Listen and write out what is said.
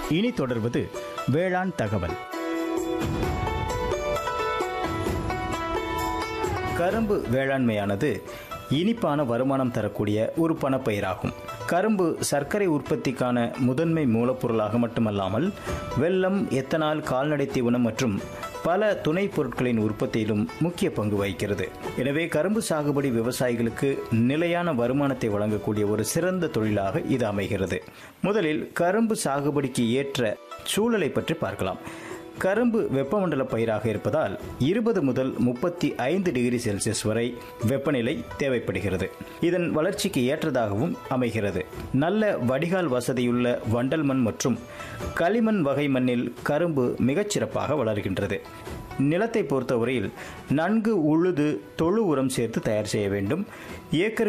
இனி தொடர்வது வேளாண் தகவல் கரும்பு வேளாண்மையானது இனிப்பான வருமானம் தரக்கூடிய ஒரு பணப்பயிராகும் கரும்பு சர்க்கரை உற்பத்திக்கான முதன்மை மூலப்பொருளாக மட்டுமல்லாமல் வெல்லம் எத்தனால் கால்நடை தீவனம் மற்றும் பல துணைப் பொருட்களின் உற்பத்தியிலும் முக்கிய பங்கு வகிக்கிறது எனவே கரும்பு சாகுபடி விவசாயிகளுக்கு நிலையான வருமானத்தை வழங்கக்கூடிய ஒரு சிறந்த தொழிலாக இது அமைகிறது முதலில் கரும்பு சாகுபடிக்கு ஏற்ற சூழலை பற்றி பார்க்கலாம் கரும்பு வெப்பமண்டல பயிராக இருப்பதால் இருபது முதல் முப்பத்தி ஐந்து டிகிரி செல்சியஸ் வரை வெப்பநிலை தேவைப்படுகிறது இதன் வளர்ச்சிக்கு ஏற்றதாகவும் அமைகிறது நல்ல வடிகால் வசதியுள்ள வண்டல் மண் மற்றும் களிமண் வகை மண்ணில் கரும்பு மிகச்சிறப்பாக வளர்கின்றது நிலத்தை பொறுத்தவரையில் நன்கு உழுது தொழு உரம் சேர்த்து தயார் செய்ய வேண்டும் ஏக்கருக்கு